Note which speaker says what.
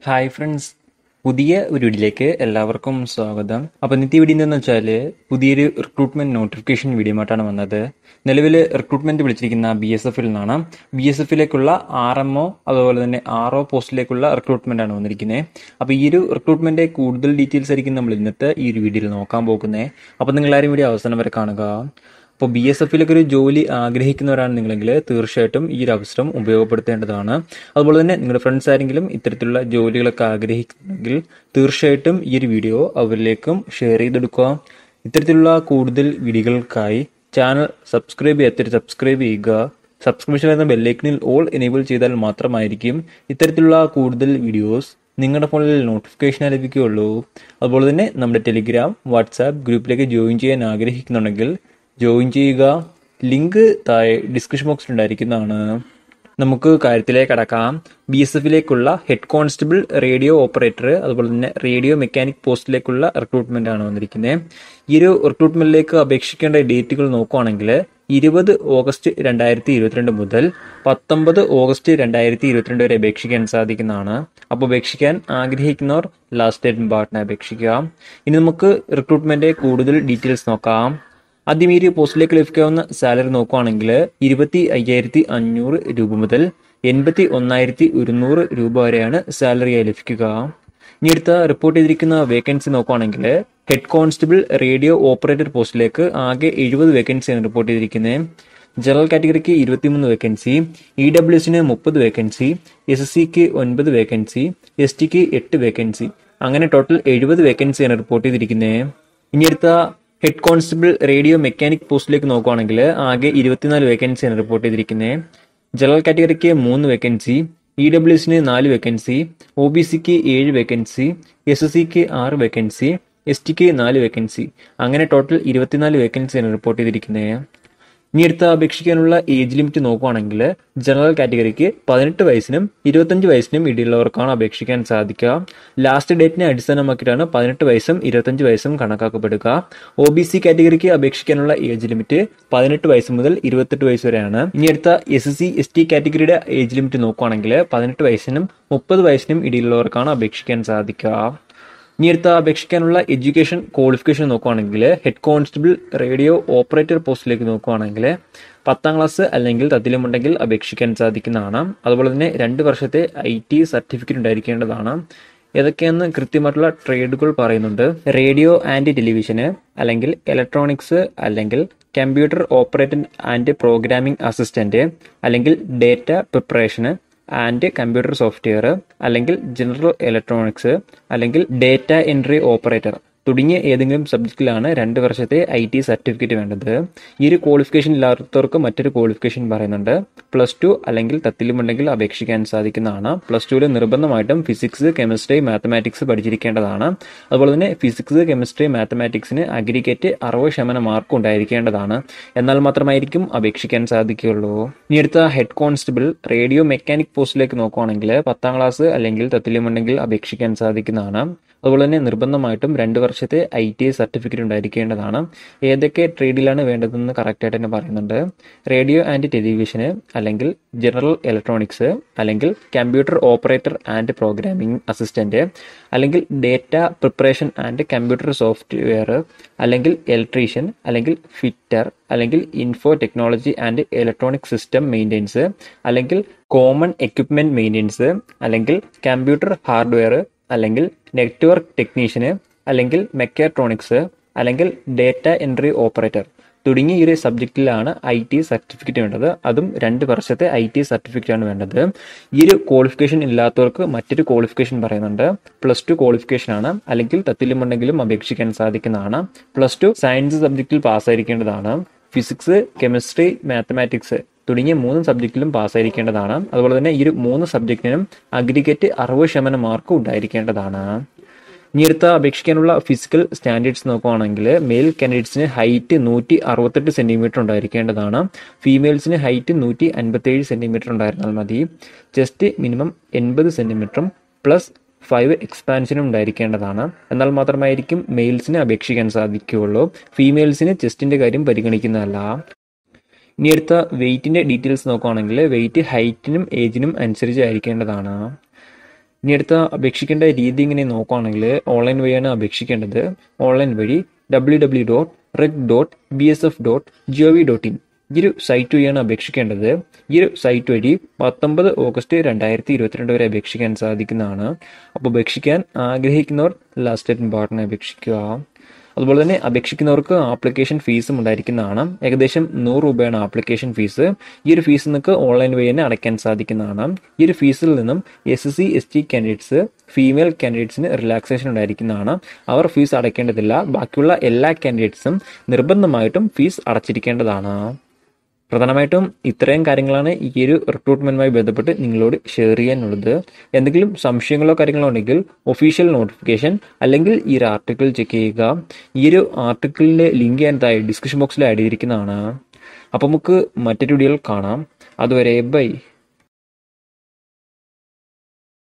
Speaker 1: hi friends പുതിയ ഒരു വീഡിയോയിലേക്ക് എല്ലാവർക്കും സ്വാഗതം അപ്പോൾ ഇന്നത്തെ വീഡിയോ എന്താണെന്ന് വെച്ചാൽ പുതിയൊരു റിക്രൂട്ട്മെന്റ് നോട്ടിഫിക്കേഷൻ വീഡിയോ ആയിട്ടാണ് വന്നത് നിലവിൽ റിക്രൂട്ട്മെന്റ് വിളിച്ചിരിക്കുന്ന ബി എസ് എഫിൽ നിന്നാണ് ബി എസ് എഫിലേക്കുള്ള ആർ എം ഒ അതുപോലെ തന്നെ ആർ ഒ പോസ്റ്റിലേക്കുള്ള റിക്രൂട്ട്മെന്റ് ആണ് വന്നിരിക്കുന്നത് അപ്പോൾ ഈ ഒരു റിക്രൂട്ട്മെന്റ് കൂടുതൽ ഡീറ്റെയിൽസ് ആയിരിക്കും നമ്മൾ ഇന്നത്തെ ഈ ഒരു വീഡിയോയിൽ നോക്കാൻ പോകുന്നത് അപ്പോൾ നിങ്ങൾ ആരും വീഡിയോ അവസാനം വരെ കാണുക അപ്പോൾ ബി എസ് എഫിലൊക്കെ ഒരു ജോലി ആഗ്രഹിക്കുന്നവരാണ് നിങ്ങളെങ്കിൽ തീർച്ചയായിട്ടും ഈ ഒരു അവസരം ഉപയോഗപ്പെടുത്തേണ്ടതാണ് അതുപോലെ തന്നെ നിങ്ങളുടെ ഫ്രണ്ട്സ് ആരെങ്കിലും ഇത്തരത്തിലുള്ള ജോലികളൊക്കെ ആഗ്രഹിക്കുന്നെങ്കിൽ തീർച്ചയായിട്ടും ഈ ഒരു വീഡിയോ അവരിലേക്കും ഷെയർ ചെയ്തെടുക്കുക ഇത്തരത്തിലുള്ള കൂടുതൽ വീഡിയോകൾക്കായി ചാനൽ സബ്സ്ക്രൈബ് ചെയ്യാത്തവർ സബ്സ്ക്രൈബ് ചെയ്യുക സബ്സ്ക്രിപ്ഷൻ എന്ന ബെല്ലൈക്കണിൽ ഓൾ എനേബിൾ ചെയ്താൽ മാത്രമായിരിക്കും ഇത്തരത്തിലുള്ള കൂടുതൽ വീഡിയോസ് നിങ്ങളുടെ ഫോണിൽ നോട്ടിഫിക്കേഷൻ ലഭിക്കുകയുള്ളൂ അതുപോലെ തന്നെ നമ്മുടെ ടെലിഗ്രാം വാട്സാപ്പ് ഗ്രൂപ്പിലേക്ക് ജോയിൻ ചെയ്യാൻ ആഗ്രഹിക്കുന്നുണ്ടെങ്കിൽ ജോയിൻ ചെയ്യുക ലിങ്ക് താഴെ ഡിസ്ക്രിപ്ഷൻ ബോക്സിൽ ഉണ്ടായിരിക്കുന്നതാണ് നമുക്ക് കാര്യത്തിലേക്ക് കടക്കാം ബി എസ് എഫിലേക്കുള്ള ഹെഡ് കോൺസ്റ്റബിൾ റേഡിയോ ഓപ്പറേറ്റർ അതുപോലെ തന്നെ റേഡിയോ മെക്കാനിക് പോസ്റ്റിലേക്കുള്ള റിക്രൂട്ട്മെന്റ് ആണ് വന്നിരിക്കുന്നത് ഈ ഒരു റിക്രൂട്ട്മെന്റിലേക്ക് അപേക്ഷിക്കേണ്ട ഡേറ്റുകൾ നോക്കുവാണെങ്കിൽ ഇരുപത് ഓഗസ്റ്റ് രണ്ടായിരത്തി ഇരുപത്തിരണ്ട് മുതൽ പത്തൊമ്പത് ഓഗസ്റ്റ് രണ്ടായിരത്തി ഇരുപത്തിരണ്ട് വരെ അപേക്ഷിക്കാൻ സാധിക്കുന്നതാണ് അപ്പോൾ അപേക്ഷിക്കാൻ ആഗ്രഹിക്കുന്നവർ ലാസ്റ്റ് ഡേറ്റ് പാർട്ടിനെ അപേക്ഷിക്കുക ഇനി നമുക്ക് റിക്രൂട്ട്മെന്റ് കൂടുതൽ ഡീറ്റെയിൽസ് നോക്കാം ആദ്യം ഈ ഒരു പോസ്റ്റിലേക്ക് ലഭിക്കാവുന്ന സാലറി നോക്കുവാണെങ്കിൽ ഇരുപത്തി അയ്യായിരത്തി അഞ്ഞൂറ് രൂപ മുതൽ എൺപത്തി ഒന്നായിരത്തി ഒരുന്നൂറ് രൂപ വരെയാണ് സാലറിയായി ലഭിക്കുക ഇനി അടുത്ത റിപ്പോർട്ട് ചെയ്തിരിക്കുന്ന വേക്കൻസി നോക്കുവാണെങ്കിൽ ഹെഡ് കോൺസ്റ്റബിൾ റേഡിയോ ഓപ്പറേറ്റർ പോസ്റ്റിലേക്ക് ആകെ എഴുപത് വേക്കൻസിയാണ് റിപ്പോർട്ട് ചെയ്തിരിക്കുന്നത് ജനറൽ കാറ്റഗറിക്ക് ഇരുപത്തിമൂന്ന് വേക്കൻസി ഇ ഡബ്ല്യു എസിന് മുപ്പത് വേക്കൻസി എസ് എസ് സിക്ക് ഒൻപത് വേക്കൻസി എസ് ടിക്ക് എട്ട് വേക്കൻസി അങ്ങനെ ടോട്ടൽ എഴുപത് വേക്കൻസിയാണ് റിപ്പോർട്ട് ചെയ്തിരിക്കുന്നത് ഇനി അടുത്ത ഹെഡ് കോൺസ്റ്റബിൾ റേഡിയോ മെക്കാനിക് പോസ്റ്റിലേക്ക് നോക്കുവാണെങ്കിൽ ആകെ ഇരുപത്തിനാല് വേക്കൻസിയാണ് റിപ്പോർട്ട് ചെയ്തിരിക്കുന്നത് ജനറൽ കാറ്റഗറിക്ക് മൂന്ന് വേക്കൻസി ഇ ഡബ്ല്യു എസിന് നാല് വേക്കൻസി ഒ ബി സിക്ക് ഏഴ് വേക്കൻസി എസ് എസ് സിക്ക് ആറ് വേക്കൻസി എസ് ടിക്ക് നാല് വേക്കൻസി അങ്ങനെ ടോട്ടൽ ഇരുപത്തിനാല് വേക്കൻസിയാണ് റിപ്പോർട്ട് ചെയ്തിരിക്കുന്നത് ഇനി അടുത്ത അപേക്ഷിക്കാനുള്ള ഏജ് ലിമിറ്റ് നോക്കുവാണെങ്കിൽ ജനറൽ കാറ്റഗറിക്ക് പതിനെട്ട് വയസ്സിനും ഇരുപത്തഞ്ച് വയസ്സിനും ഇടയിലുള്ളവർക്കാണ് അപേക്ഷിക്കാൻ സാധിക്കുക ലാസ്റ്റ് ഡേറ്റിനെ അടിസ്ഥാനമാക്കിയിട്ടാണ് പതിനെട്ട് വയസ്സും ഇരുപത്തഞ്ച് വയസ്സും കണക്കാക്കപ്പെടുക ഒ ബി സി കാറ്റഗറിക്ക് അപേക്ഷിക്കാനുള്ള ഏജ് ലിമിറ്റ് പതിനെട്ട് വയസ്സ് മുതൽ ഇരുപത്തെട്ട് വയസ്സ് വരെയാണ് ഇനി അടുത്ത S S C S T കാറ്റഗറിയുടെ ഏജ് ലിമിറ്റ് നോക്കുവാണെങ്കിൽ പതിനെട്ട് വയസ്സിനും മുപ്പത് വയസ്സിനും ഇടയിലുള്ളവർക്കാണ് അപേക്ഷിക്കാൻ സാധിക്കുക ഇനി അടുത്ത അപേക്ഷിക്കാനുള്ള എഡ്യൂക്കേഷൻ ക്വാളിഫിക്കേഷൻ നോക്കുവാണെങ്കിൽ ഹെഡ് കോൺസ്റ്റബിൾ റേഡിയോ ഓപ്പറേറ്റർ പോസ്റ്റിലേക്ക് നോക്കുവാണെങ്കിൽ പത്താം ക്ലാസ് അല്ലെങ്കിൽ തത്തിലുമുണ്ടെങ്കിൽ അപേക്ഷിക്കാൻ സാധിക്കുന്നതാണ് അതുപോലെ തന്നെ രണ്ട് വർഷത്തെ ഐ ടി സർട്ടിഫിക്കറ്റ് ഉണ്ടായിരിക്കേണ്ടതാണ് ഏതൊക്കെയെന്ന് കൃത്യമായിട്ടുള്ള ട്രേഡുകൾ പറയുന്നുണ്ട് റേഡിയോ ആൻഡ് ടെലിവിഷന് അല്ലെങ്കിൽ ഇലക്ട്രോണിക്സ് അല്ലെങ്കിൽ computer operator and programming assistant അല്ലെങ്കിൽ ഡേറ്റ പ്രിപ്പറേഷന് ആൻഡ് കമ്പ്യൂട്ടർ സോഫ്റ്റ്വെയർ അല്ലെങ്കിൽ ജനറൽ ഇലക്ട്രോണിക്സ് അല്ലെങ്കിൽ ഡേറ്റ എൻട്രി ഓപ്പറേറ്റർ തുടങ്ങിയ ഏതെങ്കിലും സബ്ജക്റ്റിലാണ് രണ്ട് വർഷത്തെ ഐ ടി സർട്ടിഫിക്കറ്റ് വേണ്ടത് ഈ ഒരു ക്വാളിഫിക്കേഷൻ ഇല്ലാത്തവർക്ക് മറ്റൊരു ക്വാളിഫിക്കേഷൻ പറയുന്നുണ്ട് പ്ലസ് ടു അല്ലെങ്കിൽ തത്തിലുമുണ്ടെങ്കിൽ അപേക്ഷിക്കാൻ സാധിക്കുന്നതാണ് പ്ലസ് ടുവിൽ നിർബന്ധമായിട്ടും ഫിസിക്സ് കെമിസ്ട്രി മാത്തമാറ്റിക്സ് പഠിച്ചിരിക്കേണ്ടതാണ് അതുപോലെ തന്നെ ഫിസിക്സ് കെമിസ്ട്രി മാത്തമാറ്റിക്സിന് അഗ്രിഗേറ്റ് അറുപത് ശതമാനം മാർക്ക് ഉണ്ടായിരിക്കേണ്ടതാണ് എന്നാൽ മാത്രമായിരിക്കും അപേക്ഷിക്കാൻ സാധിക്കുകയുള്ളൂ ഇനി അടുത്ത ഹെഡ് കോൺസ്റ്റബിൾ റേഡിയോ മെക്കാനിക് പോസ്റ്റിലേക്ക് നോക്കുവാണെങ്കിൽ പത്താം ക്ലാസ് അല്ലെങ്കിൽ തത്തുല്യമുണ്ടെങ്കിൽ അപേക്ഷിക്കാൻ സാധിക്കുന്നതാണ് അതുപോലെ തന്നെ നിർബന്ധമായിട്ടും രണ്ട് വർഷത്തെ ഐ ടി ഐ സർട്ടിഫിക്കറ്റ് ഉണ്ടായിരിക്കേണ്ടതാണ് ഏതൊക്കെ ട്രേഡിലാണ് വേണ്ടതെന്ന് കറക്റ്റായിട്ട് തന്നെ പറയുന്നുണ്ട് റേഡിയോ ആൻഡ് ടെലിവിഷന് അല്ലെങ്കിൽ ജനറൽ ഇലക്ട്രോണിക്സ് അല്ലെങ്കിൽ computer operator and programming assistant അല്ലെങ്കിൽ data preparation and computer software അല്ലെങ്കിൽ ഇലക്ട്രീഷ്യൻ അല്ലെങ്കിൽ ഫിറ്റർ അല്ലെങ്കിൽ info technology and electronic system maintenance അല്ലെങ്കിൽ കോമൺ എക്യുപ്മെന്റ് മെയിൻ്റെനൻസ് അല്ലെങ്കിൽ കമ്പ്യൂട്ടർ ഹാർഡ്വെയർ അല്ലെങ്കിൽ നെറ്റ്വർക്ക് ടെക്നീഷ്യന് അല്ലെങ്കിൽ മെക്കാട്രോണിക്സ് അല്ലെങ്കിൽ ഡേറ്റ എൻട്രി ഓപ്പറേറ്റർ തുടങ്ങിയ ഈ ഒരു സബ്ജക്റ്റിലാണ് ഐ ടി സർട്ടിഫിക്കറ്റ് വേണ്ടത് അതും രണ്ട് വർഷത്തെ ഐ ടി സർട്ടിഫിക്കറ്റ് ആണ് വേണ്ടത് ഈ ഒരു ക്വാളിഫിക്കേഷൻ ഇല്ലാത്തവർക്ക് മറ്റൊരു ക്വാളിഫിക്കേഷൻ പറയുന്നുണ്ട് പ്ലസ് ടു ക്വാളിഫിക്കേഷൻ ആണ് അല്ലെങ്കിൽ തത്തിലുമുണ്ടെങ്കിലും അപേക്ഷിക്കാൻ സാധിക്കുന്നതാണ് പ്ലസ് ടു സയൻസ് സബ്ജക്റ്റിൽ പാസ്സായിരിക്കേണ്ടതാണ് ഫിസിക്സ് കെമിസ്ട്രി മാത്തമാറ്റിക്സ് തുടങ്ങിയ മൂന്ന് സബ്ജക്റ്റിലും പാസ്സായിരിക്കേണ്ടതാണ് അതുപോലെ തന്നെ ഈ ഒരു മൂന്ന് സബ്ജക്റ്റിനും അഗ്രിഗേറ്റ് അറുപത് ശതമാനം മാർക്ക് ഉണ്ടായിരിക്കേണ്ടതാണ് ഇനി അടുത്ത അപേക്ഷിക്കാനുള്ള ഫിസിക്കൽ സ്റ്റാൻഡേർഡ്സ് നോക്കുവാണെങ്കിൽ മെയിൽ കാൻഡിഡേറ്റ്സിന് ഹൈറ്റ് നൂറ്റി അറുപത്തെട്ട് സെന്റിമീറ്റർ ഉണ്ടായിരിക്കേണ്ടതാണ് ഫീമെയിൽസിന് ഹൈറ്റ് നൂറ്റി അൻപത്തേഴ് സെന്റിമീറ്റർ ഉണ്ടായിരുന്നാൽ മതി ചെസ്റ്റ് മിനിമം എൺപത് സെന്റിമീറ്ററും പ്ലസ് ഫൈവ് എക്സ്പാൻഷനും ഉണ്ടായിരിക്കേണ്ടതാണ് എന്നാൽ മാത്രമായിരിക്കും മെയിൽസിന് അപേക്ഷിക്കാൻ സാധിക്കുകയുള്ളൂ ഫീമെയിൽസിന് ചെസ്റ്റിന്റെ കാര്യം പരിഗണിക്കുന്നതല്ല ഇനി അടുത്ത വെയിറ്റിന്റെ ഡീറ്റെയിൽസ് നോക്കുകയാണെങ്കിൽ വെയിറ്റ് ഹൈറ്റിനും ഏജിനും അനുസരിച്ച് ആയിരിക്കേണ്ടതാണ് ഇനി അടുത്ത അപേക്ഷിക്കേണ്ട രീതി ഇങ്ങനെ നോക്കുകയാണെങ്കിൽ ഓൺലൈൻ വഴിയാണ് അപേക്ഷിക്കേണ്ടത് ഓൺലൈൻ വഴി W W dot rec dot B S F dot G O V dot in ഈ ഒരു സൈറ്റ് വഴിയാണ് അപേക്ഷിക്കേണ്ടത് ഈ ഒരു സൈറ്റ് വഴി പത്തൊമ്പത് ഓഗസ്റ്റ് രണ്ടായിരത്തി ഇരുപത്തിരണ്ട് വരെ അപേക്ഷിക്കാൻ സാധിക്കുന്നതാണ് അപ്പോൾ അപേക്ഷിക്കാൻ ആഗ്രഹിക്കുന്നവർ ലാസ്റ്റ് ഡേറ്റ് പാർട്ടിനെ അപേക്ഷിക്കുക അതുപോലെ തന്നെ അപേക്ഷിക്കുന്നവർക്ക് ആപ്ലിക്കേഷൻ ഫീസും ഉണ്ടായിരിക്കുന്നതാണ് ഏകദേശം നൂറ് രൂപയാണ് ആപ്ലിക്കേഷൻ ഫീസ് ഈ ഒരു ഫീസ് നിങ്ങൾക്ക് ഓൺലൈൻ വഴി തന്നെ അടയ്ക്കാൻ സാധിക്കുന്നതാണ് ഈ ഒരു ഫീസിൽ നിന്നും S C S T candidates female കാൻഡിഡേറ്റ്സിന് റിലാക്സേഷൻ ഉണ്ടായിരിക്കുന്നതാണ് അവർ ഫീസ് അടയ്ക്കേണ്ടതില്ല ബാക്കിയുള്ള എല്ലാ കാൻഡിഡേറ്റ്സും നിർബന്ധമായിട്ടും ഫീസ് അടച്ചിരിക്കേണ്ടതാണ് പ്രധാനമായിട്ടും ഇത്രയും കാര്യങ്ങളാണ് ഈ ഒരു റിക്രൂട്ട്മെന്റുമായി ബന്ധപ്പെട്ട് നിങ്ങളോട് ഷെയർ ചെയ്യാനുള്ളത് എന്തെങ്കിലും സംശയങ്ങളോ കാര്യങ്ങളോ ഉണ്ടെങ്കിൽ ഒഫീഷ്യൽ നോട്ടിഫിക്കേഷൻ അല്ലെങ്കിൽ ഈ ഒരു ആർട്ടിക്കിൾ ചെക്ക് ചെയ്യുക ഈ ഒരു ആർട്ടിക്കിളിന്റെ ലിങ്ക് ഞാൻ താഴെ ഡിസ്ക്രിപ്ഷൻ ബോക്സിൽ ആഡ് ചെയ്തിരിക്കുന്നതാണ് അപ്പോൾ നമുക്ക് മറ്റൊരു വീഡിയോയിൽ കാണാം അതുവരെ ബൈ